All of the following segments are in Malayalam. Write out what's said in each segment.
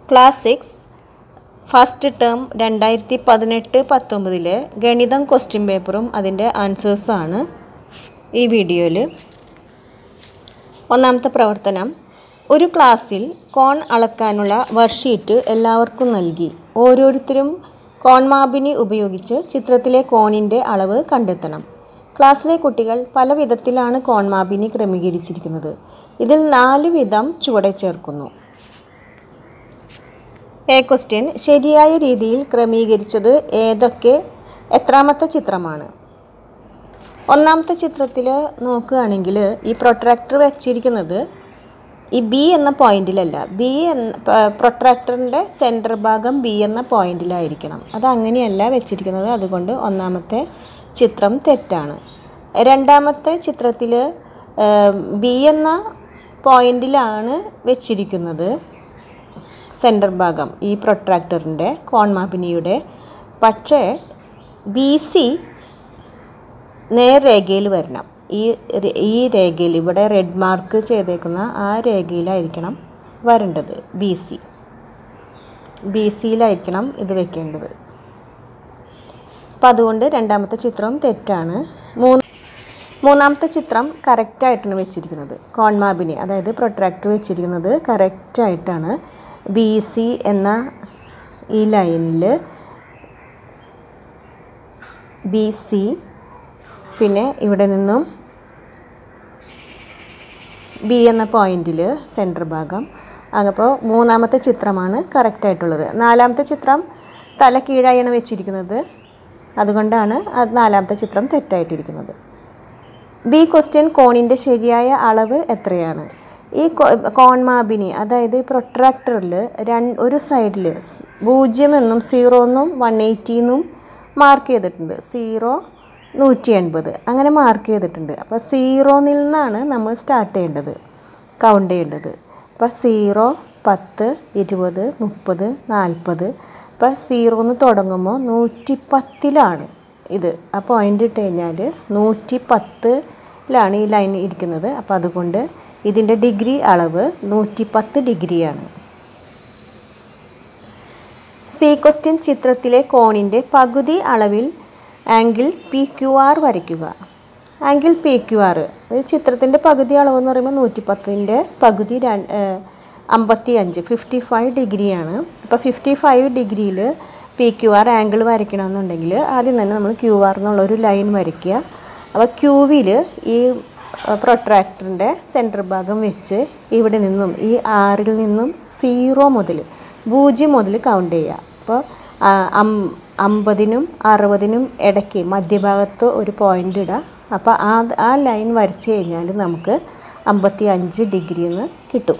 ക്ലാസ് സിക്സ് ഫസ്റ്റ് ടേം രണ്ടായിരത്തി പതിനെട്ട് പത്തൊമ്പതിലെ ഗണിതം ക്വസ്റ്റ്യൻ പേപ്പറും അതിൻ്റെ ആൻസേഴ്സുമാണ് ഈ വീഡിയോയിൽ ഒന്നാമത്തെ പ്രവർത്തനം ഒരു ക്ലാസ്സിൽ കോൺ അളക്കാനുള്ള വർക്ക്ഷീറ്റ് എല്ലാവർക്കും നൽകി ഓരോരുത്തരും കോൺമാപിനി ഉപയോഗിച്ച് ചിത്രത്തിലെ കോണിൻ്റെ അളവ് കണ്ടെത്തണം ക്ലാസ്സിലെ കുട്ടികൾ പല വിധത്തിലാണ് കോൺമാപിനി ക്രമീകരിച്ചിരിക്കുന്നത് ഇതിൽ നാല് വിധം ചുവടെ ചേർക്കുന്നു എ ക്വസ്റ്റ്യൻ ശരിയായ രീതിയിൽ ക്രമീകരിച്ചത് ഏതൊക്കെ എത്രാമത്തെ ചിത്രമാണ് ഒന്നാമത്തെ ചിത്രത്തിൽ നോക്കുകയാണെങ്കിൽ ഈ പ്രൊട്രാക്ടർ വെച്ചിരിക്കുന്നത് ഈ ബി എന്ന പോയിന്റിലല്ല ബി എന്ന പ്രൊട്രാക്ടറിൻ്റെ സെൻറ്റർ ഭാഗം ബി എന്ന പോയിന്റിലായിരിക്കണം അത് അങ്ങനെയല്ല വെച്ചിരിക്കുന്നത് അതുകൊണ്ട് ഒന്നാമത്തെ ചിത്രം തെറ്റാണ് രണ്ടാമത്തെ ചിത്രത്തിൽ ബി എന്ന പോയിന്റിലാണ് വെച്ചിരിക്കുന്നത് സെൻറ്റർ ഭാഗം ഈ പ്രൊട്രാക്ടറിൻ്റെ കോൺമാപിനിയുടെ പക്ഷേ ബി സി നേർരേഖയിൽ വരണം ഈ ര- ഈ രേഖയിൽ ഇവിടെ റെഡ് മാർക്ക് ചെയ്തേക്കുന്ന ആ രേഖയിലായിരിക്കണം വരേണ്ടത് ബി സി ബി സിയിലായിരിക്കണം ഇത് വെക്കേണ്ടത് അപ്പം അതുകൊണ്ട് രണ്ടാമത്തെ ചിത്രം തെറ്റാണ് മൂന്ന് മൂന്നാമത്തെ ചിത്രം കറക്റ്റായിട്ടാണ് വെച്ചിരിക്കുന്നത് കോൺമാബിനി അതായത് പ്രൊട്രാക്ടർ വെച്ചിരിക്കുന്നത് കറക്റ്റായിട്ടാണ് ബി സി എന്ന ഈ ലൈനിൽ ബി സി പിന്നെ ഇവിടെ നിന്നും ബി എന്ന പോയിന്റിൽ സെൻറ്റർ ഭാഗം അപ്പോൾ മൂന്നാമത്തെ ചിത്രമാണ് കറക്റ്റായിട്ടുള്ളത് നാലാമത്തെ ചിത്രം തല കീഴായാണ് വെച്ചിരിക്കുന്നത് അതുകൊണ്ടാണ് അത് നാലാമത്തെ ചിത്രം തെറ്റായിട്ടിരിക്കുന്നത് ബി ക്വസ്റ്റ്യൻ കോണിൻ്റെ ശരിയായ അളവ് എത്രയാണ് ഈ കോ- കോൺമാബിനി അതായത് പ്രൊട്രാക്ടറിൽ രണ്ട് ഒരു സൈഡിൽ പൂജ്യം എന്നും സീറോ എന്നും വൺ എയ്റ്റി എന്നും മാർക്ക് ചെയ്തിട്ടുണ്ട് സീറോ നൂറ്റി എൺപത് അങ്ങനെ മാർക്ക് ചെയ്തിട്ടുണ്ട് അപ്പോൾ സീറോന്നിൽ നിന്നാണ് നമ്മൾ സ്റ്റാർട്ട് ചെയ്യേണ്ടത് കൗണ്ട് ചെയ്യേണ്ടത് അപ്പോൾ സീറോ പത്ത് ഇരുപത് മുപ്പത് നാൽപ്പത് അപ്പോൾ സീറോന്ന് തുടങ്ങുമ്പോൾ നൂറ്റി പത്തിലാണ് ഇത് ആ പോയിന്റ് ഇട്ട് കഴിഞ്ഞാൽ നൂറ്റി പത്തിലാണ് ഈ ലൈൻ ഇരിക്കുന്നത് അപ്പോൾ അതുകൊണ്ട് ഇതിൻ്റെ ഡിഗ്രി അളവ് നൂറ്റി പത്ത് ഡിഗ്രിയാണ് സി ക്വസ്റ്റ്യൻ ചിത്രത്തിലെ കോണിൻ്റെ പകുതി അളവിൽ ആംഗിൾ പി ക്യു ആർ വരയ്ക്കുക ആംഗിൾ പി ക്യു ആർ അത് ചിത്രത്തിൻ്റെ പകുതി അളവ് എന്ന് പറയുമ്പോൾ നൂറ്റി പത്തിൻ്റെ പകുതി രണ്ട് അമ്പത്തി അഞ്ച് ഫിഫ്റ്റി ഫൈവ് ഡിഗ്രിയാണ് അപ്പോൾ ഫിഫ്റ്റി ഫൈവ് ഡിഗ്രിയിൽ പി ക്യു ആർ ആംഗിൾ വരയ്ക്കണമെന്നുണ്ടെങ്കിൽ ആദ്യം തന്നെ നമ്മൾ ക്യു ആർ എന്നുള്ളൊരു ലൈൻ വരയ്ക്കുക അപ്പോൾ ക്യൂവിൽ ഈ പ്രൊട്രാക്ടറിൻ്റെ സെൻറ്റർ ഭാഗം വെച്ച് ഇവിടെ നിന്നും ഈ ആറിൽ നിന്നും സീറോ മുതൽ പൂജ്യം മുതൽ കൗണ്ട് ചെയ്യുക അപ്പോൾ ആ, അം- അമ്പതിനും അറുപതിനും ഇടയ്ക്ക് മധ്യഭാഗത്ത് ഒരു പോയിൻ്റ് ഇടുക അപ്പോൾ ആ ആ ലൈൻ വരച്ച് കഴിഞ്ഞാൽ നമുക്ക് അമ്പത്തി അഞ്ച് ഡിഗ്രി എന്ന് കിട്ടും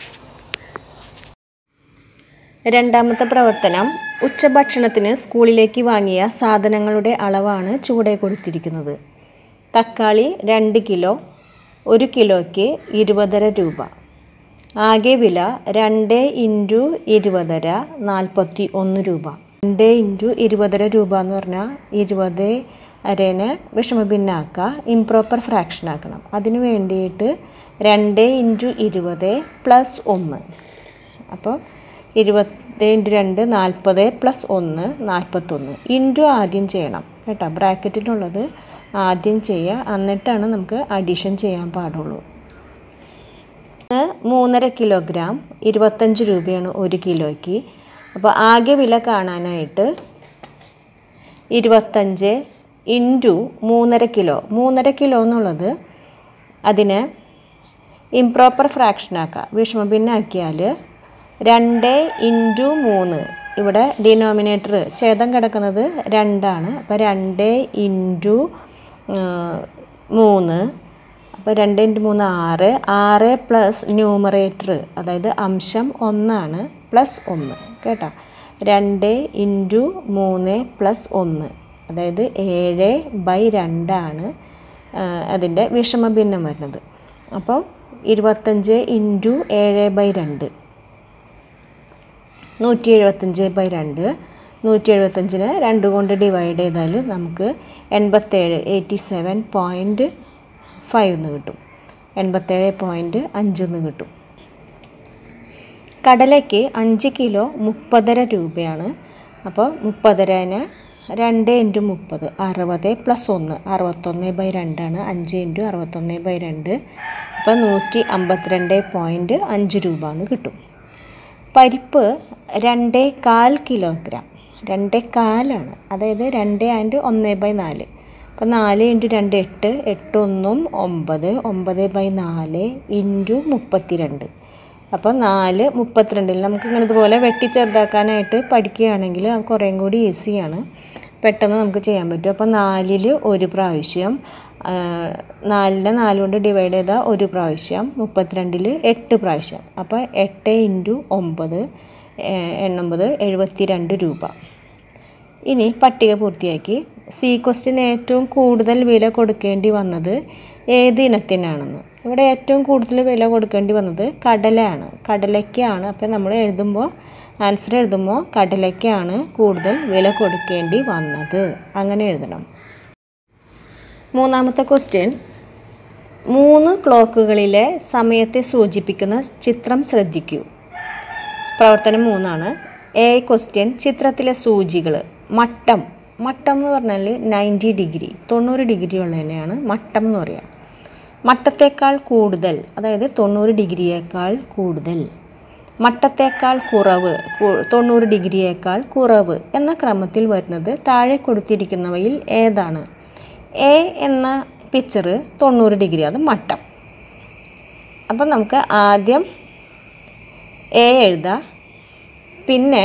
രണ്ടാമത്തെ പ്രവർത്തനം ഉച്ചഭക്ഷണത്തിന് സ്കൂളിലേക്ക് വാങ്ങിയ സാധനങ്ങളുടെ അളവാണ് ചുവടെ കൊടുത്തിരിക്കുന്നത് തക്കാളി രണ്ട് കിലോ ഒരു കിലോയ്ക്ക് ഇരുപതര രൂപ ആകെ വില രണ്ട് ഇൻറ്റു ഇരുപതര നാൽപ്പത്തി ഒന്ന് രൂപ രണ്ട് ഇൻറ്റു ഇരുപതര രൂപ എന്ന് പറഞ്ഞാൽ ഇരുപത് അരേനെ വിഷമഭിന്നാക്കുക ഇംപ്രോപ്പർ ഫ്രാക്ഷൻ ആക്കണം അതിന് വേണ്ടിയിട്ട് രണ്ട് ഇൻറ്റു ഇരുപത് പ്ലസ് ഒന്ന് അപ്പോൾ ഇരുപത് ഇൻറ്റു രണ്ട് നാൽപ്പത് പ്ലസ് ഒന്ന് നാൽപ്പത്തൊന്ന് ഇൻറ്റു ആദ്യം ചെയ്യണം കേട്ടോ ബ്രാക്കറ്റിലുള്ളത് ആദ്യം ചെയ്യുക എന്നിട്ടാണ് നമുക്ക് അഡീഷൻ ചെയ്യാൻ പാടുള്ളൂ ഇത് മൂന്നര കിലോഗ്രാം ഇരുപത്തഞ്ച് രൂപയാണ് ഒരു കിലോയ്ക്ക് അപ്പോൾ ആകെ വില കാണാനായിട്ട് ഇരുപത്തഞ്ച് ഇൻറ്റു മൂന്നര കിലോ മൂന്നര കിലോ എന്നുള്ളത് അതിനെ ഇംപ്രോപ്പർ ഫ്രാക്ഷനാക്കുക വിഷമഭിന്നാക്കിയാൽ രണ്ട് ഇൻറ്റു മൂന്ന് ഇവിടെ ഡിനോമിനേറ്റർ ഛേദം കിടക്കുന്നത് രണ്ടാണ് അപ്പോൾ രണ്ട് ഇൻറ്റു മൂന്ന് അപ്പോൾ രണ്ട് ഇൻറ്റു മൂന്ന് ആറ് ആറ് പ്ലസ് ന്യൂമറേറ്റർ അതായത് അംശം ഒന്നാണ് പ്ലസ് ഒന്ന് കേട്ടോ രണ്ട് ഇൻറ്റു മൂന്ന് പ്ലസ് ഒന്ന് അതായത് ഏഴ് ബൈ രണ്ടാണ് അതിൻ്റെ വിഷമഭിന്നം വരുന്നത് അപ്പോൾ ഇരുപത്തഞ്ച് ഇൻറ്റു ഏഴ് ബൈ രണ്ട് നൂറ്റി എഴുപത്തഞ്ച് ബൈ രണ്ട് നൂറ്റി എഴുപത്തഞ്ചിന് രണ്ട് കൊണ്ട് ഡിവൈഡ് ചെയ്താൽ നമുക്ക് എൺപത്തേഴ് എയ്റ്റി സെവൻ പോയിൻറ്റ് ഫൈവ് എന്ന് കിട്ടും എൺപത്തേഴ് പോയിൻറ്റ് അഞ്ച് എന്ന് കിട്ടും കടലയ്ക്ക് അഞ്ച് കിലോ മുപ്പതര രൂപയാണ് അപ്പോൾ മുപ്പതരന് രണ്ട് ഇൻറ്റു മുപ്പത് അറുപത് പ്ലസ് ഒന്ന് അറുപത്തൊന്ന് ബൈ രണ്ടാണ് അഞ്ച് ഇൻറ്റു അറുപത്തൊന്ന് ബൈ രണ്ട് അപ്പോൾ നൂറ്റി അമ്പത്തിരണ്ട് പോയിൻറ്റ് അഞ്ച് രൂപ എന്ന് കിട്ടും പരിപ്പ് രണ്ടേ കാൽ കിലോഗ്രാം രണ്ടേ കാലാണ് അതായത് രണ്ട് ആൻഡ് ഒന്ന് ബൈ നാല് അപ്പോൾ നാല് ഇൻറ്റു രണ്ട് എട്ട് എട്ട് ഒന്നും ഒമ്പത് ഒമ്പത് ബൈ നാല് ഇൻറ്റു മുപ്പത്തിരണ്ട് അപ്പോൾ നാല് മുപ്പത്തിരണ്ടിൽ നമുക്ക് ഇങ്ങനെ ഇതുപോലെ വെട്ടി ചെറുതാക്കാനായിട്ട് പഠിക്കുകയാണെങ്കിൽ അത് കുറേയും കൂടി ഈസിയാണ് പെട്ടെന്ന് നമുക്ക് ചെയ്യാൻ പറ്റും അപ്പോൾ നാലിൽ ഒരു പ്രാവശ്യം ആ, നാലിനെ നാല് കൊണ്ട് ഡിവൈഡ് ചെയ്താൽ ഒരു പ്രാവശ്യം മുപ്പത്തിരണ്ടിൽ എട്ട് പ്രാവശ്യം അപ്പോൾ എട്ട് ഇൻറ്റു ഒമ്പത് ഏ, എണ്ണൊമ്പത് എഴുപത്തി രണ്ട് രൂപ ഇനി പട്ടിക പൂർത്തിയാക്കി സി ക്വസ്റ്റിന് ഏറ്റവും കൂടുതൽ വില കൊടുക്കേണ്ടി വന്നത് ഏത് ഇനത്തിനാണെന്ന് ഇവിടെ ഏറ്റവും കൂടുതൽ വില കൊടുക്കേണ്ടി വന്നത് കടലയാണ് കടലയ്ക്കാണ് അപ്പോൾ നമ്മൾ എഴുതുമ്പോൾ ആൻസർ എഴുതുമ്പോൾ കടലയ്ക്കാണ് കൂടുതൽ വില കൊടുക്കേണ്ടി വന്നത് അങ്ങനെ എഴുതണം മൂന്നാമത്തെ ക്വസ്റ്റ്യൻ മൂന്ന് ക്ലോക്കുകളിലെ സമയത്തെ സൂചിപ്പിക്കുന്ന ചിത്രം ശ്രദ്ധിക്കൂ പ്രവർത്തനം മൂന്നാണ് എ ക്വസ്റ്റ്യൻ ചിത്രത്തിലെ സൂചികൾ മട്ടം മട്ടം എന്ന് പറഞ്ഞാൽ നയൻറ്റി ഡിഗ്രി തൊണ്ണൂറ് ഡിഗ്രി ഉള്ളതിനെയാണ് മട്ടം എന്ന് പറയുക മട്ടത്തേക്കാൾ കൂടുതൽ അതായത് തൊണ്ണൂറ് ഡിഗ്രിയേക്കാൾ കൂടുതൽ മട്ടത്തേക്കാൾ കുറവ് കു- തൊണ്ണൂറ് ഡിഗ്രിയേക്കാൾ കുറവ് എന്ന ക്രമത്തിൽ വരുന്നത് താഴെ കൊടുത്തിരിക്കുന്നവയിൽ ഏതാണ് എ എന്ന പിക്ചർ തൊണ്ണൂറ് ഡിഗ്രി അത് മട്ടം അപ്പം നമുക്ക് ആദ്യം എ എഴുതാം പിന്നെ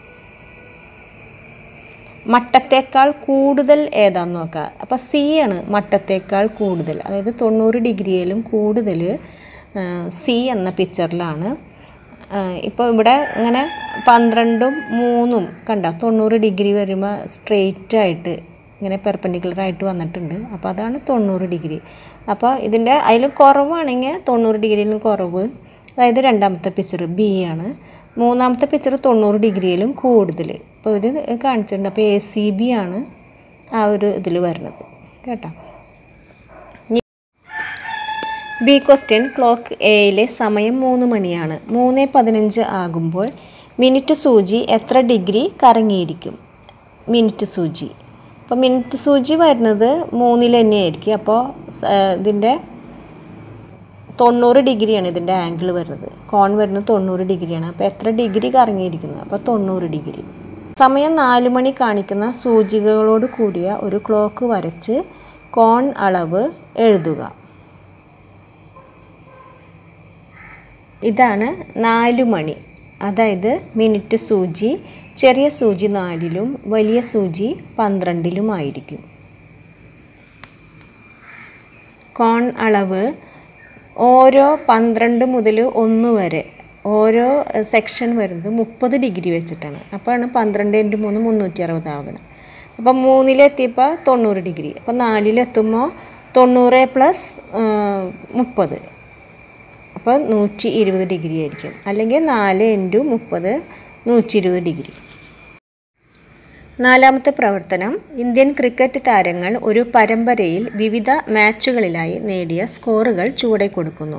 മട്ടത്തേക്കാൾ കൂടുതൽ ഏതാന്ന് നോക്കുക അപ്പോൾ സി ആണ് മട്ടത്തേക്കാൾ കൂടുതൽ അതായത് തൊണ്ണൂറ് ഡിഗ്രിയിലും കൂടുതൽ സി എന്ന പിക്ചറിലാണ് ഇപ്പോൾ ഇവിടെ ഇങ്ങനെ പന്ത്രണ്ടും മൂന്നും കണ്ട തൊണ്ണൂറ് ഡിഗ്രി വരുമ്പോൾ സ്ട്രെയിറ്റ് ആയിട്ട് ഇങ്ങനെ പെർപ്പൻഡിക്കുലർ ആയിട്ട് വന്നിട്ടുണ്ട് അപ്പോൾ അതാണ് തൊണ്ണൂറ് ഡിഗ്രി അപ്പോൾ ഇതിൻ്റെ അതിൽ കുറവാണെങ്കിൽ തൊണ്ണൂറ് ഡിഗ്രിയിലും കുറവ് അതായത് രണ്ടാമത്തെ പിക്ചർ ബി ആണ് മൂന്നാമത്തെ പിക്ചർ തൊണ്ണൂറ് ഡിഗ്രിയിലും കൂടുതൽ ഇപ്പോൾ ഒരു കാണിച്ചിട്ടുണ്ട് അപ്പോൾ എ സി ബി ആണ് ആ ഒരു ഇതിൽ വരുന്നത് കേട്ടോ ബി ക്വസ്റ്റ്യൻ ക്ലോക്ക് എയിലെ സമയം മൂന്ന് മണിയാണ് മൂന്ന് പതിനഞ്ച് ആകുമ്പോൾ മിനിറ്റ് സൂചി എത്ര ഡിഗ്രി കറങ്ങിയിരിക്കും മിനിറ്റ് സൂചി അപ്പോൾ മിനിറ്റ് സൂചി വരുന്നത് മൂന്നിൽ തന്നെയായിരിക്കും അപ്പോൾ സ- ഇതിൻ്റെ തൊണ്ണൂറ് ഡിഗ്രിയാണ് ഇതിൻ്റെ ആംഗിൾ വരുന്നത് കോൺ വരുന്നത് തൊണ്ണൂറ് ഡിഗ്രിയാണ് അപ്പോൾ എത്ര ഡിഗ്രി കറങ്ങിയിരിക്കുന്നു അപ്പോൾ തൊണ്ണൂറ് ഡിഗ്രി സമയം നാല് മണി കാണിക്കുന്ന സൂചികകളോട് കൂടിയ ഒരു ക്ലോക്ക് വരച്ച് കോൺ അളവ് എഴുതുക ഇതാണ് നാല് മണി അതായത് മിനിറ്റ് സൂചി ചെറിയ സൂചി നാലിലും വലിയ സൂചി പന്ത്രണ്ടിലുമായിരിക്കും കോൺ അളവ് ഓരോ പന്ത്രണ്ട് മുതൽ ഒന്ന് വരെ ഓരോ സെക്ഷൻ വരുന്നത് മുപ്പത് ഡിഗ്രി വെച്ചിട്ടാണ് അപ്പോഴാണ് പന്ത്രണ്ട് ഇൻറ്റു മൂന്ന് മുന്നൂറ്റി അറുപതാകണം അപ്പം മൂന്നിലെത്തിയപ്പോൾ തൊണ്ണൂറ് ഡിഗ്രി അപ്പം നാലിലെത്തുമ്പോൾ തൊണ്ണൂറ് പ്ലസ് മുപ്പത് അപ്പോൾ നൂറ്റി ഇരുപത് ഡിഗ്രി ആയിരിക്കും അല്ലെങ്കിൽ നാല് ഇൻറ്റു മുപ്പത് നൂറ്റി ഇരുപത് ഡിഗ്രി നാലാമത്തെ പ്രവർത്തനം ഇന്ത്യൻ ക്രിക്കറ്റ് താരങ്ങൾ ഒരു പരമ്പരയിൽ വിവിധ മാച്ചുകളിലായി നേടിയ സ്കോറുകൾ ചുവടെ കൊടുക്കുന്നു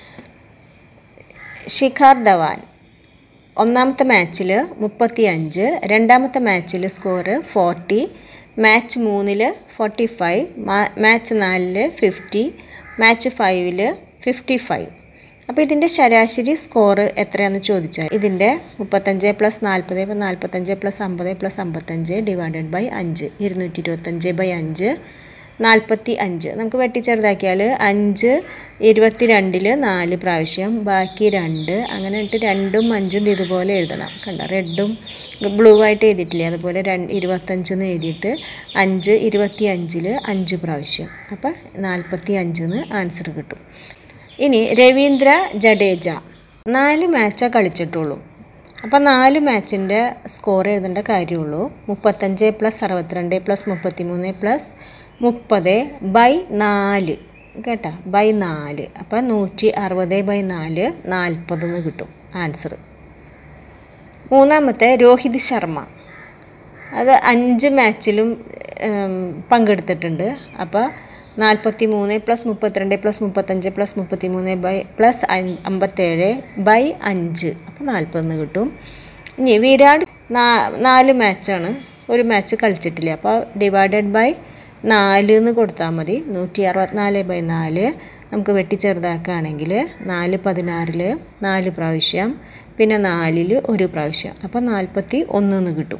ശിഖാർ ധവാൻ ഒന്നാമത്തെ മാച്ചിൽ മുപ്പത്തി അഞ്ച് രണ്ടാമത്തെ മാച്ചിൽ സ്കോറ് ഫോർട്ടി മാച്ച് മൂന്നിൽ ഫോർട്ടി ഫൈവ് മാച്ച് നാലിൽ ഫിഫ്റ്റി മാച്ച് ഫൈവിൽ ഫിഫ്റ്റി ഫൈവ് അപ്പോൾ ഇതിൻ്റെ ശരാശരി സ്കോറ് എത്രയാണെന്ന് ചോദിച്ചാൽ ഇതിൻ്റെ മുപ്പത്തഞ്ച് പ്ലസ് നാൽപ്പത് ഇപ്പോൾ നാൽപ്പത്തഞ്ച് പ്ലസ് അമ്പത് പ്ലസ് അമ്പത്തഞ്ച് ഡിവൈഡഡ് ബൈ അഞ്ച് ഇരുന്നൂറ്റി ഇരുപത്തഞ്ച് ബൈ അഞ്ച് നാൽപ്പത്തി അഞ്ച് നമുക്ക് വെട്ടി ചെറുതാക്കിയാൽ അഞ്ച് ഇരുപത്തി രണ്ടിൽ നാല് പ്രാവശ്യം ബാക്കി രണ്ട് അങ്ങനെ ഇട്ട് രണ്ടും അഞ്ചും ഇത് ഇതുപോലെ എഴുതണം കണ്ട റെഡും ബ്ലൂ ആയിട്ട് എഴുതിയിട്ടില്ലേ അതുപോലെ രണ്ട് ഇരുപത്തഞ്ചെന്ന് എഴുതിയിട്ട് അഞ്ച് ഇരുപത്തി അഞ്ചിൽ അഞ്ച് പ്രാവശ്യം അപ്പം നാൽപ്പത്തി അഞ്ചെന്ന് ആൻസർ കിട്ടും ഇനി രവീന്ദ്ര ജഡേജ നാല് മാച്ചാ കളിച്ചിട്ടുള്ളൂ അപ്പോൾ നാല് മാച്ചിൻ്റെ സ്കോർ എഴുതേണ്ട കാര്യമുള്ളൂ മുപ്പത്തഞ്ച് പ്ലസ് അറുപത്തിരണ്ട് പ്ലസ് മുപ്പത്തിമൂന്ന് പ്ലസ് മുപ്പത് ബൈ നാല് കേട്ടോ ബൈ നാല് അപ്പോൾ നൂറ്റി അറുപത് ബൈ നാല് നാൽപ്പതെന്ന് കിട്ടും ആൻസർ മൂന്നാമത്തെ രോഹിത് ശർമ്മ അത് അഞ്ച് മാച്ചിലും ഉം, പങ്കെടുത്തിട്ടുണ്ട് അപ്പോൾ നാൽപ്പത്തി മൂന്ന് പ്ലസ് മുപ്പത്തിരണ്ട് പ്ലസ് മുപ്പത്തഞ്ച് പ്ലസ് മുപ്പത്തി മൂന്ന് ബൈ പ്ലസ് അമ്പത്തേഴ് ബൈ അഞ്ച് അപ്പോൾ നാൽപ്പതെന്ന് കിട്ടും ഇനി വിരാട് നാ- നാല് മാച്ചാണ് ഒരു മാച്ച് കളിച്ചിട്ടില്ല അപ്പോൾ ഡിവൈഡഡ് ബൈ നാല് എന്ന് കൊടുത്താൽ മതി നൂറ്റി അറുപത്തിനാല് ബൈ നാല് നമുക്ക് വെട്ടി ചെറുതാക്കുകയാണെങ്കിൽ നാല് പതിനാറിൽ നാല് പ്രാവശ്യം പിന്നെ നാലിൽ ഒരു പ്രാവശ്യം അപ്പോൾ നാൽപ്പത്തി ഒന്ന് എന്ന് കിട്ടും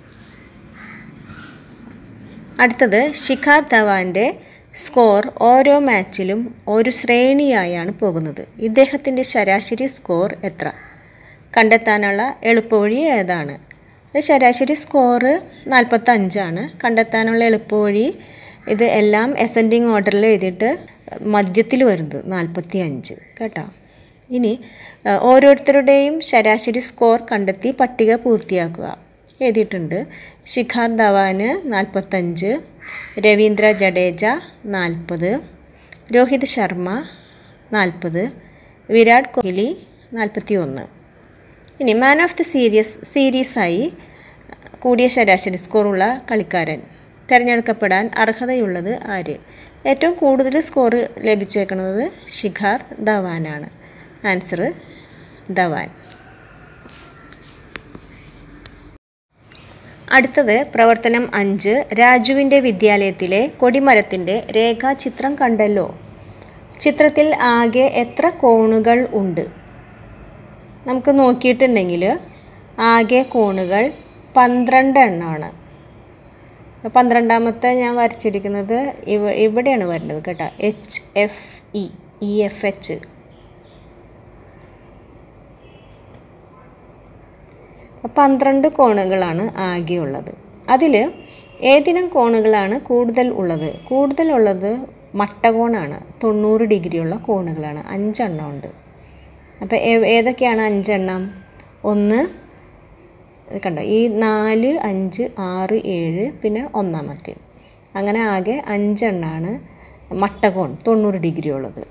അടുത്തത് ശിഖാർ ധവാന്റെ സ്കോർ ഓരോ മാച്ചിലും ഒരു ശ്രേണിയായാണ് പോകുന്നത് ഇദ്ദേഹത്തിൻ്റെ ശരാശരി സ്കോർ എത്ര കണ്ടെത്താനുള്ള എളുപ്പവഴി ഏതാണ് ഇത് ശരാശരി സ്കോറ് നാൽപ്പത്തഞ്ചാണ് കണ്ടെത്താനുള്ള എളുപ്പവഴി ഇത് എല്ലാം എസെൻഡിങ് ഓർഡറിൽ എഴുതിയിട്ട് മധ്യത്തിൽ വരുന്നത് നാൽപ്പത്തി അഞ്ച് കേട്ടോ ഇനി ആ, ഓരോരുത്തരുടെയും ശരാശരി സ്കോർ കണ്ടെത്തി പട്ടിക പൂർത്തിയാക്കുക എഴുതിയിട്ടുണ്ട് ശിഖാർ ധവാന് നാൽപ്പത്തഞ്ച് രവീന്ദ്ര ജഡേജ നാൽപ്പത് രോഹിത് ശർമ്മ നാൽപ്പത് വിരാട് കോഹ്ലി നാൽപ്പത്തി ഒന്ന് ഇനി മാൻ ഓഫ് ദി സീരീസ് സീരീസായി കൂടിയ ശരാശരി സ്കോറുള്ള കളിക്കാരൻ തിരഞ്ഞെടുക്കപ്പെടാൻ അർഹതയുള്ളത് ആര് ഏറ്റവും കൂടുതൽ സ്കോർ ലഭിച്ചേക്കുന്നത് ശിഖാർ ധവാനാണ് ആൻസർ ധവാൻ അടുത്തത് പ്രവർത്തനം അഞ്ച് രാജുവിൻ്റെ വിദ്യാലയത്തിലെ കൊടിമരത്തിൻ്റെ രേഖാചിത്രം കണ്ടല്ലോ ചിത്രത്തിൽ ആകെ എത്ര കോണുകൾ ഉണ്ട് നമുക്ക് നോക്കിയിട്ടുണ്ടെങ്കിൽ ആകെ കോണുകൾ പന്ത്രണ്ട് എണ്ണമാണ് പന്ത്രണ്ടാമത്തെ ഞാൻ വരച്ചിരിക്കുന്നത് ഇവ ഇവിടെയാണ് വരുന്നത് കേട്ടോ H F E E F H പന്ത്രണ്ട് കോണുകളാണ് ആകെയുള്ളത് അതിൽ ഏതിനം കോണുകളാണ് കൂടുതൽ ഉള്ളത് കൂടുതൽ ഉള്ളത് മട്ടകോണാണ് തൊണ്ണൂറ് ഡിഗ്രിയുള്ള കോണുകളാണ് അഞ്ചെണ്ണം ഉണ്ട് അപ്പോൾ ഏതൊക്കെയാണ് അഞ്ചെണ്ണം ഒന്ന് ഇത് കണ്ടോ ഈ നാല് അഞ്ച് ആറ് ഏഴ് പിന്നെ ഒന്നാമത്തെ അങ്ങനെ ആകെ അഞ്ചെണ്ണമാണ് മട്ടകോൺ തൊണ്ണൂറ് ഡിഗ്രി ഉള്ളത്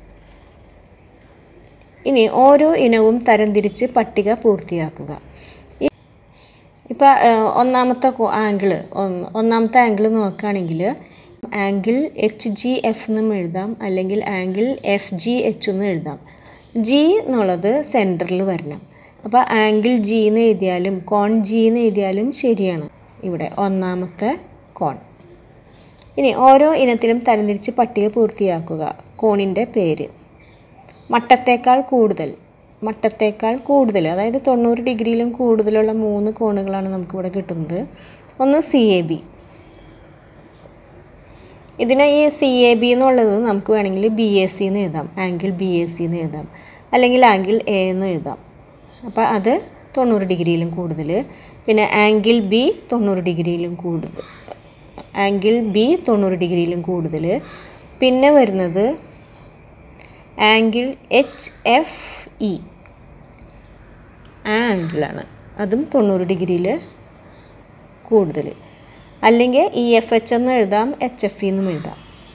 ഇനി ഓരോ ഇനവും തരംതിരിച്ച് പട്ടിക പൂർത്തിയാക്കുക ഇപ്പോൾ ഒന്നാമത്തെ ആംഗിള് ഒന്നാമത്തെ ആംഗിൾ നോക്കുകയാണെങ്കിൽ ആംഗിൾ എച്ച് ജി എഫ് എന്നും എഴുതാം അല്ലെങ്കിൽ ആംഗിൾ എഫ് ജി എച്ച് എന്നും എഴുതാം ജി എന്നുള്ളത് സെൻറ്ററിൽ വരണം അപ്പോൾ ആംഗിൾ ജി എന്ന് എഴുതിയാലും കോൺ ജി എന്ന് എഴുതിയാലും ശരിയാണ് ഇവിടെ ഒന്നാമത്തെ കോൺ ഇനി ഓരോ ഇനത്തിലും തരംതിരിച്ച് പട്ടിക പൂർത്തിയാക്കുക കോണിൻ്റെ പേര് മട്ടത്തേക്കാൾ കൂടുതൽ മട്ടത്തേക്കാൾ കൂടുതൽ അതായത് തൊണ്ണൂറ് ഡിഗ്രിയിലും കൂടുതലുള്ള മൂന്ന് കോണുകളാണ് നമുക്കിവിടെ കിട്ടുന്നത് ഒന്ന് സി എ ബി ഇതിനെ ഈ സി എ ബി എന്നുള്ളത് നമുക്ക് വേണമെങ്കിൽ ബി എ സി എന്ന് എഴുതാം ആംഗിൾ ബി എ സി എന്ന് എഴുതാം അല്ലെങ്കിൽ ആംഗിൾ എ എന്ന് എഴുതാം അപ്പോൾ അത് തൊണ്ണൂറ് ഡിഗ്രിയിലും കൂടുതൽ പിന്നെ ആംഗിൾ ബി തൊണ്ണൂറ് ഡിഗ്രിയിലും കൂടുതൽ ആംഗിൾ ബി തൊണ്ണൂറ് ഡിഗ്രിയിലും കൂടുതൽ പിന്നെ വരുന്നത് ആംഗിൾ എച്ച് എഫ് ഇ ആ ആംഗിളാണ് അതും തൊണ്ണൂറ് ഡിഗ്രിയിൽ കൂടുതൽ അല്ലെങ്കിൽ ഇ എഫ് എച്ച് എന്ന് എഴുതാം എച്ച് എഫ് ഇ എന്നും എഴുതാം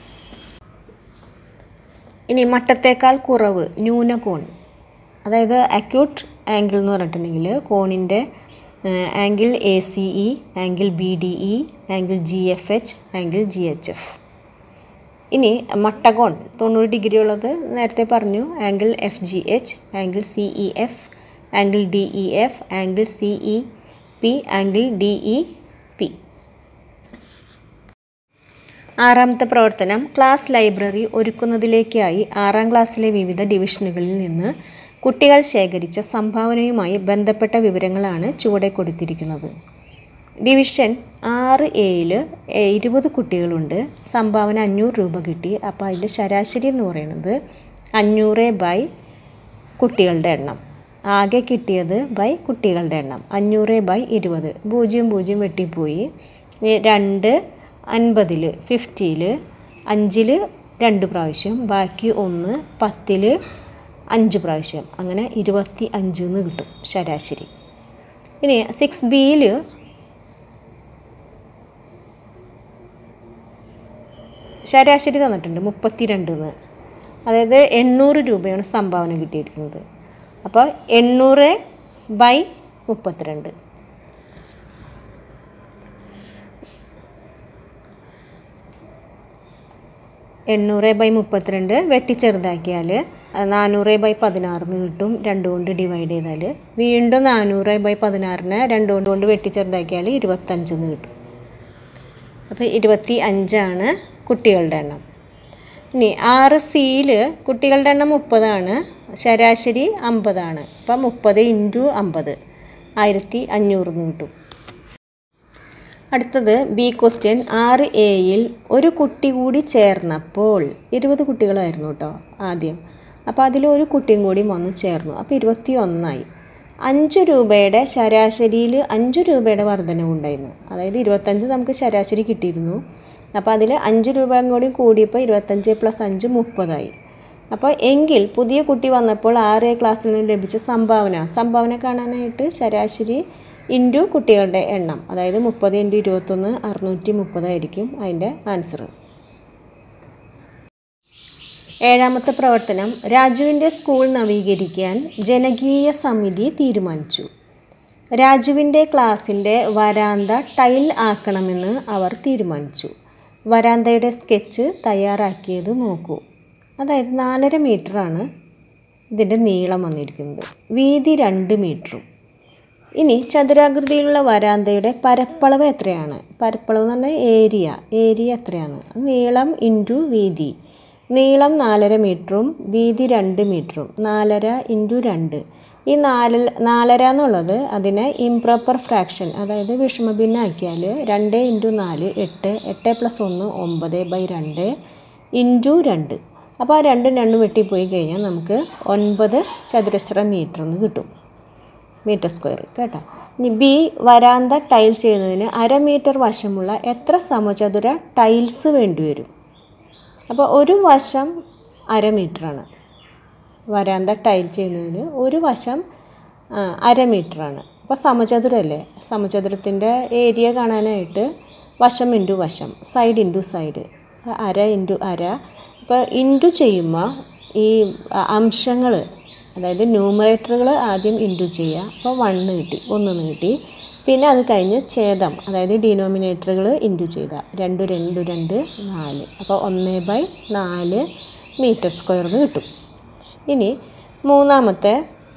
ഇനി മട്ടത്തേക്കാൾ കുറവ് ന്യൂനകോൺ അതായത് അക്യൂട്ട് ആംഗിൾ എന്ന് പറഞ്ഞിട്ടുണ്ടെങ്കിൽ കോണിൻ്റെ angle A C E angle B D E angle G F H angle G H F ഇനി മട്ടകോൺ തൊണ്ണൂറ് ഡിഗ്രി ഉള്ളത് നേരത്തെ പറഞ്ഞു angle F G H angle C E F angle D E F angle C E P angle D E P ആറാമത്തെ പ്രവർത്തനം ക്ലാസ് ലൈബ്രറി ഒരുക്കുന്നതിലേക്കായി ആറാം ക്ലാസ്സിലെ വിവിധ ഡിവിഷനുകളിൽ നിന്ന് കുട്ടികൾ ശേഖരിച്ച സംഭാവനയുമായി ബന്ധപ്പെട്ട വിവരങ്ങളാണ് ചുവടെ കൊടുത്തിരിക്കുന്നത് ഡിവിഷൻ ആറ് എയിൽ ഇരുപത് കുട്ടികളുണ്ട് സംഭാവന അഞ്ഞൂറ് രൂപ കിട്ടി അപ്പോൾ അതിൻ്റെ ശരാശരി എന്ന് പറയുന്നത് അഞ്ഞൂറ് ബൈ കുട്ടികളുടെ എണ്ണം ആകെ കിട്ടിയത് ബൈ കുട്ടികളുടെ എണ്ണം അഞ്ഞൂറ് ബൈ ഇരുപത് പൂജ്യം പൂജ്യം വെട്ടിപ്പോയി ഇനി രണ്ട് അൻപതിൽ ഫിഫ്റ്റിയിൽ അഞ്ചിൽ രണ്ട് പ്രാവശ്യം ബാക്കി ഒന്ന് പത്തിൽ അഞ്ച് പ്രാവശ്യം അങ്ങനെ ഇരുപത്തി അഞ്ച് എന്ന് കിട്ടും ശരാശരി ഇനി സിക്സ് ബിയിൽ ശരാശരി തന്നിട്ടുണ്ട് മുപ്പത്തിരണ്ട് എന്ന് അതായത് എണ്ണൂറ് രൂപയാണ് സംഭാവന കിട്ടിയിരിക്കുന്നത് അപ്പോൾ എണ്ണൂറ് ബൈ മുപ്പത്തിരണ്ട് എണ്ണൂറ് ബൈ മുപ്പത്തിരണ്ട് വെട്ടി ചെറുതാക്കിയാൽ നാനൂറ് ബൈ പതിനാറിന് കിട്ടും രണ്ട് കൊണ്ട് ഡിവൈഡ് ചെയ്താൽ വീണ്ടും നാനൂറ് ബൈ പതിനാറിനെ രണ്ട് കൊണ്ട് കൊണ്ട് വെട്ടി ചെറുതാക്കിയാൽ ഇരുപത്തഞ്ചെന്ന് കിട്ടും അപ്പോൾ ഇരുപത്തി അഞ്ചാണ് കുട്ടികളുടെ എണ്ണം ഇനി ആറ് സിയിൽ കുട്ടികളുടെ എണ്ണം മുപ്പതാണ് ശരാശരി അമ്പതാണ് അപ്പം മുപ്പത് ഇൻറ്റു അമ്പത് ആയിരത്തി അഞ്ഞൂറിന് കിട്ടും അടുത്തത് ബി ക്വസ്റ്റ്യൻ ആറ് എയിൽ ഒരു കുട്ടി കൂടി ചേർന്നപ്പോൾ ഇരുപത് കുട്ടികളായിരുന്നു കേട്ടോ ആദ്യം അപ്പോൾ അതിൽ ഒരു കുട്ടിയും കൂടി വന്ന് ചേർന്നു അപ്പോൾ ഇരുപത്തി ഒന്നായി അഞ്ച് രൂപയുടെ ശരാശരിയിൽ അഞ്ച് രൂപയുടെ വർധനവ് ഉണ്ടായിരുന്നു അതായത് ഇരുപത്തഞ്ച് നമുക്ക് ശരാശരി കിട്ടിയിരുന്നു അപ്പോൾ അതിൽ അഞ്ച് രൂപയും കൂടി കൂടിയപ്പോൾ ഇരുപത്തഞ്ച് പ്ലസ് അഞ്ച് മുപ്പതായി അപ്പോൾ എങ്കിൽ പുതിയ കുട്ടി വന്നപ്പോൾ ആറ് ക്ലാസ്സിൽ നിന്ന് ലഭിച്ച സംഭാവന സംഭാവന കാണാനായിട്ട് ശരാശരി ഇൻറ്റു കുട്ടികളുടെ എണ്ണം അതായത് മുപ്പത് ഇൻറ്റു ഇരുപത്തൊന്ന് അറുന്നൂറ്റി മുപ്പതായിരിക്കും അതിൻ്റെ ആൻസർ ഏഴാമത്തെ പ്രവർത്തനം രാജുവിൻ്റെ സ്കൂൾ നവീകരിക്കാൻ ജനകീയ സമിതി തീരുമാനിച്ചു രാജുവിൻ്റെ ക്ലാസ്സിൻ്റെ വരാന്ത ടൈൽ ആക്കണമെന്ന് അവർ തീരുമാനിച്ചു വരാന്തയുടെ സ്കെച്ച് തയ്യാറാക്കിയത് നോക്കൂ അതായത് നാലര മീറ്ററാണ് ഇതിൻ്റെ നീളം വന്നിരിക്കുന്നത് വീതി രണ്ട് മീറ്ററും ഇനി ചതുരാകൃതിയിലുള്ള വരാന്തയുടെ പരപ്പളവ് എത്രയാണ് പരപ്പളവ് എന്ന് പറഞ്ഞാൽ ഏരിയ ഏരിയ എത്രയാണ് നീളം ഇൻറ്റു വീതി നീളം നാലര മീറ്ററും വീതി രണ്ട് മീറ്ററും നാലര ഇൻറ്റു രണ്ട് ഈ നാല് നാലര എന്നുള്ളത് അതിനെ ഇംപ്രോപ്പർ ഫ്രാക്ഷൻ അതായത് വിഷമഭിന്നാക്കിയാൽ രണ്ട് ഇൻറ്റു നാല് എട്ട് എട്ട് പ്ലസ് ഒന്ന് ഒമ്പത് ബൈ രണ്ട് ഇൻറ്റു രണ്ട് അപ്പോൾ ആ രണ്ടും രണ്ടും വെട്ടിപ്പോയി കഴിഞ്ഞാൽ നമുക്ക് ഒൻപത് ചതുരശ്ര മീറ്റർ എന്ന് കിട്ടും മീറ്റർ സ്ക്വയർ കേട്ടോ ഇനി ബി വരാന്ത ടൈൽ ചെയ്യുന്നതിന് അര മീറ്റർ വശമുള്ള എത്ര സമചതുര ടൈൽസ് വേണ്ടിവരും അപ്പോൾ ഒരു വശം അര മീറ്ററാണ് വരാന്ത ടൈൽ ചെയ്യുന്നതിന് ഒരു വശം ആ, അര മീറ്ററാണ് അപ്പോൾ സമചതുരല്ലേ സമചതുരത്തിൻ്റെ ഏരിയ കാണാനായിട്ട് വശം ഇൻറ്റു വശം സൈഡ് ഇൻറ്റു സൈഡ് അര ഇൻറ്റു അര ഇപ്പോൾ ഇൻറ്റു ചെയ്യുമ്പോൾ ഈ അംശങ്ങൾ അതായത് ന്യൂമറേറ്ററുകൾ ആദ്യം ഇൻറ്റു ചെയ്യുക അപ്പോൾ വണ്ണ് കിട്ടി ഒന്നെന്ന് കിട്ടി പിന്നെ അത് കഴിഞ്ഞ് ഛേദം അതായത് ഡിനോമിനേറ്ററുകൾ ഇൻറ്റു ചെയ്ത രണ്ട് രണ്ട് രണ്ട് നാല് അപ്പോൾ ഒന്ന് ബൈ നാല് മീറ്റർ സ്ക്വയർന്ന് കിട്ടും ഇനി മൂന്നാമത്തെ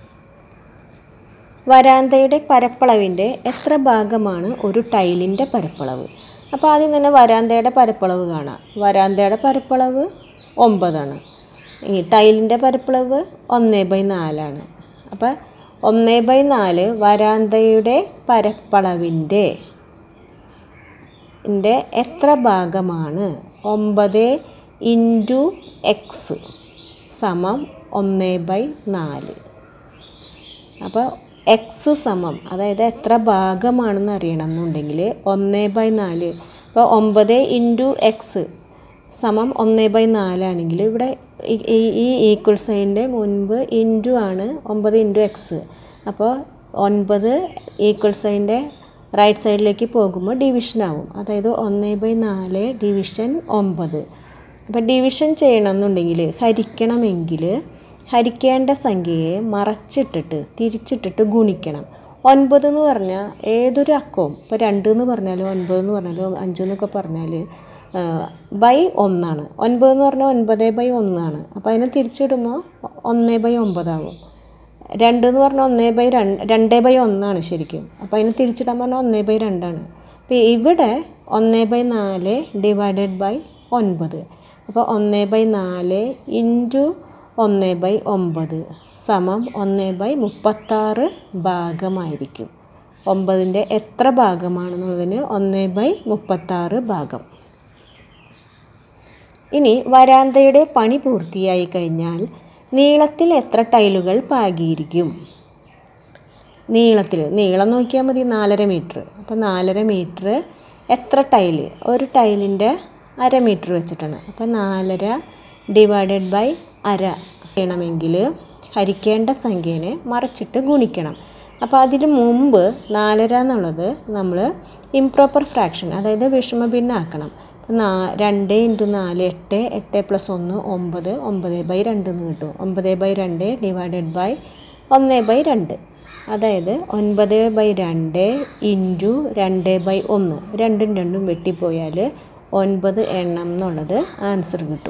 വരാന്തയുടെ പരപ്പളവിൻ്റെ എത്ര ഭാഗമാണ് ഒരു ടൈലിൻ്റെ പരപ്പളവ് അപ്പോൾ ആദ്യം തന്നെ വരാന്തയുടെ പരപ്പളവ് കാണാം വരാന്തയുടെ പരപ്പളവ് ഒമ്പതാണ് ഈ ടൈലിൻ്റെ പരപ്പളവ് ഒന്ന് ബൈ നാലാണ് അപ്പോൾ ഒന്ന് ബൈ നാല് വരാന്തയുടെ പരപ്പളവിൻ്റെ ൻ്റെ എത്ര ഭാഗമാണ് ഒമ്പത് ഇൻറ്റു എക്സ് സമം ഒന്ന് ബൈ നാല് അപ്പോൾ എക്സ് സമം അതായത് എത്ര ഭാഗമാണെന്ന് അറിയണമെന്നുണ്ടെങ്കിൽ ഒന്ന് ബൈ നാല് അപ്പോൾ ഒമ്പത് ഇൻറ്റു എക്സ് സമം ഒന്ന് ബൈ നാലാണെങ്കിൽ ഇവിടെ ഈ- ഈ ഈ ഈക്വൽ സൈൻ്റെ മുൻപ് ഇൻറ്റു ആണ് ഒമ്പത് ഇൻറ്റു എക്സ് അപ്പോൾ ഒൻപത് ഈക്വൽ സൈൻ്റെ റൈറ്റ് സൈഡിലേക്ക് പോകുമ്പോൾ ഡിവിഷൻ ആവും അതായത് ഒന്ന് ബൈ നാല് ഡിവിഷൻ ഒമ്പത് അപ്പോൾ ഡിവിഷൻ ചെയ്യണമെന്നുണ്ടെങ്കിൽ ഹരിക്കണമെങ്കിൽ ഹരിക്കേണ്ട സംഖ്യയെ മറച്ചിട്ടിട്ട് തിരിച്ചിട്ടിട്ട് ഗുണിക്കണം ഒൻപത് എന്ന് പറഞ്ഞാൽ ഏതൊരു അക്കവും ഇപ്പോൾ രണ്ട് എന്ന് പറഞ്ഞാലും ഒൻപത് എന്ന് പറഞ്ഞാലും അഞ്ച് എന്നൊക്കെ പറഞ്ഞാൽ ബൈ ഒന്നാണ് ഒൻപത് എന്ന് പറഞ്ഞാൽ ഒൻപത് ബൈ ഒന്നാണ് അപ്പോൾ അതിനെ തിരിച്ചിടുമ്പോൾ ഒന്ന് ബൈ ഒമ്പതാവും രണ്ട് എന്ന് പറഞ്ഞാൽ ഒന്ന് ബൈ രണ്ട് രണ്ട് ബൈ ഒന്നാണ് ശരിക്കും അപ്പോൾ അതിന് തിരിച്ചിടാൻ പറഞ്ഞാൽ ഒന്ന് ബൈ രണ്ടാണ് അപ്പോൾ ഇവിടെ ഒന്ന് ബൈ നാല് ഡിവൈഡഡ് ബൈ ഒൻപത് അപ്പോൾ ഒന്ന് ബൈ നാല് ഇൻറ്റു ഒന്ന് ബൈ ഒമ്പത് സമം ഒന്ന് ബൈ മുപ്പത്താറ് ഭാഗമായിരിക്കും ഒമ്പതിൻ്റെ എത്ര ഭാഗമാണെന്നുള്ളതിന് ഒന്ന് ബൈ മുപ്പത്താറ് ഭാഗം ഇനി വരാന്തയുടെ പണി പൂർത്തിയായി കഴിഞ്ഞാൽ നീളത്തിൽ എത്ര ടൈലുകൾ പാകിയിരിക്കും നീളത്തിൽ നീളം നോക്കിയാൽ മതി നാലര മീറ്റർ അപ്പോൾ നാലര മീറ്റർ എത്ര ടൈല് ഒരു ടൈലിൻ്റെ അര മീറ്റർ വെച്ചിട്ടാണ് അപ്പോൾ നാലര ഡിവൈഡഡ് ബൈ അര ചെയ്യണമെങ്കിൽ ഹരിക്കേണ്ട സംഖ്യേനെ മറിച്ചിട്ട് ഗുണിക്കണം അപ്പോൾ അതിന് മുമ്പ് നാലര എന്നുള്ളത് നമ്മൾ ഇംപ്രോപ്പർ ഫ്രാക്ഷൻ അതായത് വിഷമഭിന്നാക്കണം നാ രണ്ട് ഇൻറ്റു നാല് എട്ട് എട്ട് പ്ലസ് ഒന്ന് ഒമ്പത് ഒമ്പത് ബൈ രണ്ട് എന്ന് കിട്ടും ഒമ്പത് ബൈ രണ്ട് ഡിവൈഡഡ് ബൈ ഒന്ന് ബൈ രണ്ട് അതായത് ഒൻപത് ബൈ രണ്ട് ഇൻറ്റു രണ്ട് ബൈ ഒന്ന് രണ്ടും രണ്ടും വെട്ടിപ്പോയാൽ ഒൻപത് എണ്ണം എന്നുള്ളത് ആൻസർ കിട്ടും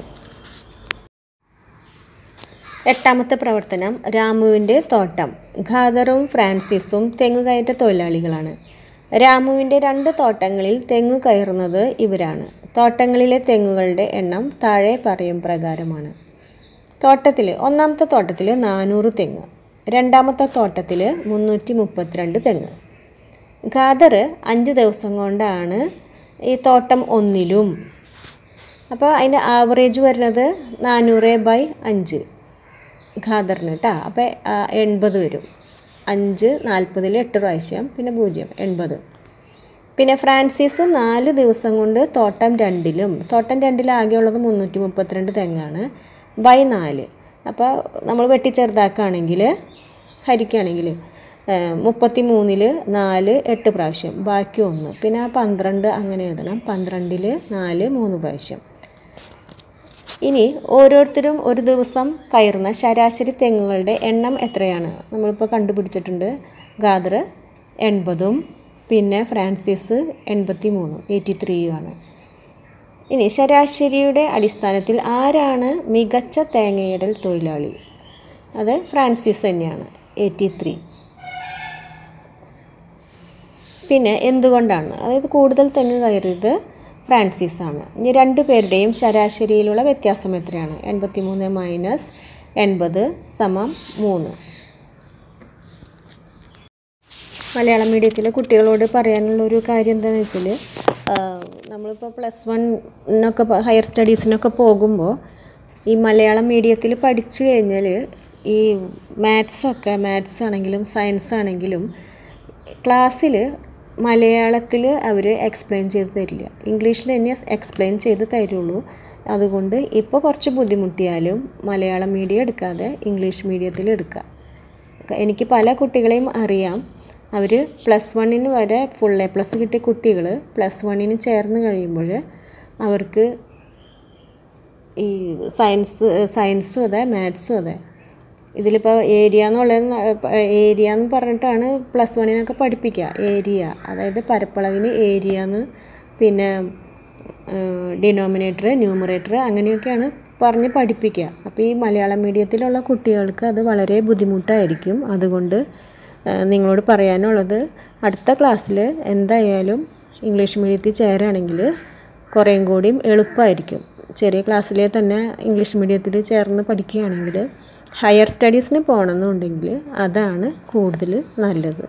എട്ടാമത്തെ പ്രവർത്തനം രാമുവിൻ്റെ തോട്ടം ഖാദറും ഫ്രാൻസിസും തെങ്ങുകയറ്റ തൊഴിലാളികളാണ് രാമുവിൻ്റെ രണ്ട് തോട്ടങ്ങളിൽ തെങ്ങു കയറുന്നത് ഇവരാണ് തോട്ടങ്ങളിലെ തെങ്ങുകളുടെ എണ്ണം താഴെ പറയും പ്രകാരമാണ് തോട്ടത്തിൽ ഒന്നാമത്തെ തോട്ടത്തിൽ നാനൂറ് തെങ്ങ് രണ്ടാമത്തെ തോട്ടത്തിൽ മുന്നൂറ്റി മുപ്പത്തിരണ്ട് തെങ്ങ് ഖാദർ അഞ്ച് ദിവസം കൊണ്ടാണ് ഈ തോട്ടം ഒന്നിലും അപ്പോൾ അതിൻ്റെ ആവറേജ് വരുന്നത് നാനൂറ് ബൈ അഞ്ച് ഖാദറിന് കേട്ടോ അപ്പോൾ എൺപത് വരും അഞ്ച് നാൽപ്പതിൽ എട്ട് പ്രാവശ്യം പിന്നെ പൂജ്യം എൺപത് പിന്നെ ഫ്രാൻസിസ് നാല് ദിവസം കൊണ്ട് തോട്ടം രണ്ടിലും തോട്ടം രണ്ടിൽ ആകെയുള്ളത് മുന്നൂറ്റി മുപ്പത്തിരണ്ട് തെങ്ങാണ് ബൈ നാല് അപ്പോൾ നമ്മൾ വെട്ടി ചെറുതാക്കുകയാണെങ്കിൽ ഹരിക്കുകയാണെങ്കിൽ മുപ്പത്തി മൂന്നിൽ നാല് എട്ട് പ്രാവശ്യം ബാക്കി ഒന്ന് പിന്നെ ആ പന്ത്രണ്ട് അങ്ങനെ എഴുതണം പന്ത്രണ്ടിൽ നാല് മൂന്ന് പ്രാവശ്യം ഇനി ഓരോരുത്തരും ഒരു ദിവസം കയറുന്ന ശരാശരി തെങ്ങുകളുടെ എണ്ണം എത്രയാണ് നമ്മളിപ്പോൾ കണ്ടുപിടിച്ചിട്ടുണ്ട് ഖാദർ എൺപതും പിന്നെ ഫ്രാൻസിസ് എൺപത്തി മൂന്നും എയ്റ്റി ത്രീയുമാണ് ഇനി ശരാശരിയുടെ അടിസ്ഥാനത്തിൽ ആരാണ് മികച്ച തേങ്ങയിടൽ തൊഴിലാളി അത് ഫ്രാൻസിസ് തന്നെയാണ് എയ്റ്റി ത്രീ പിന്നെ എന്തുകൊണ്ടാണ് അതായത് കൂടുതൽ തെങ്ങ് കയറിയത് ഫ്രാൻസിസ് ആണ് ഇനി രണ്ട് പേരുടെയും ശരാശരിയിലുള്ള വ്യത്യാസം എത്രയാണ് എൺപത്തി മൂന്ന് മൈനസ് എൺപത് സമം മൂന്ന് മലയാളം മീഡിയത്തിലെ കുട്ടികളോട് പറയാനുള്ള ഒരു കാര്യം എന്താണെന്ന് വെച്ചാൽ നമ്മളിപ്പോൾ പ്ലസ് വണ്ണൊക്കെ ഹയർ സ്റ്റഡീസിനൊക്കെ പോകുമ്പോൾ ഈ മലയാളം മീഡിയത്തിൽ പഠിച്ചു കഴിഞ്ഞാൽ ഈ മാത്സൊക്കെ മാത്സ് ആണെങ്കിലും സയൻസ് ആണെങ്കിലും ക്ലാസ്സിൽ മലയാളത്തിൽ അവർ എക്സ്പ്ലെയിൻ ചെയ്ത് തരില്ല ഇംഗ്ലീഷിൽ തന്നെ എക്സ്പ്ലെയിൻ ചെയ്ത് തരുള്ളൂ അതുകൊണ്ട് ഇപ്പോൾ കുറച്ച് ബുദ്ധിമുട്ടിയാലും മലയാളം മീഡിയം എടുക്കാതെ ഇംഗ്ലീഷ് മീഡിയത്തിൽ എടുക്കുക എനിക്ക് പല കുട്ടികളെയും അറിയാം അവർ പ്ലസ് വണ്ണിന് വരെ ഫുൾ എ പ്ലസ് കിട്ടിയ കുട്ടികൾ പ്ലസ് വണ്ണിന് ചേർന്ന് കഴിയുമ്പോൾ അവർക്ക് ഈ സയൻസ് സയൻസും അതെ മാത്സും അതെ ഇതിലിപ്പോൾ ഏരിയ എന്നുള്ളത് ഏരിയ എന്ന് പറഞ്ഞിട്ടാണ് പ്ലസ് വണ്ണിനൊക്കെ പഠിപ്പിക്കുക ഏരിയ അതായത് പരപ്പളവിന് ഏരിയ എന്ന് പിന്നെ ഡിനോമിനേറ്റർ ന്യൂമറേറ്റർ അങ്ങനെയൊക്കെയാണ് പറഞ്ഞ് പഠിപ്പിക്കുക അപ്പോൾ ഈ മലയാളം മീഡിയത്തിലുള്ള കുട്ടികൾക്ക് അത് വളരെ ബുദ്ധിമുട്ടായിരിക്കും അതുകൊണ്ട് നിങ്ങളോട് പറയാനുള്ളത് അടുത്ത ക്ലാസ്സിൽ എന്തായാലും ഇംഗ്ലീഷ് മീഡിയത്തിൽ ചേരുകയാണെങ്കിൽ കുറേയും കൂടിയും എളുപ്പമായിരിക്കും ചെറിയ ക്ലാസ്സിലെ തന്നെ ഇംഗ്ലീഷ് മീഡിയത്തിൽ ചേർന്ന് പഠിക്കുകയാണെങ്കിൽ ഹയർ സ്റ്റഡീസിന് പോകണമെന്നുണ്ടെങ്കിൽ അതാണ് കൂടുതൽ നല്ലത്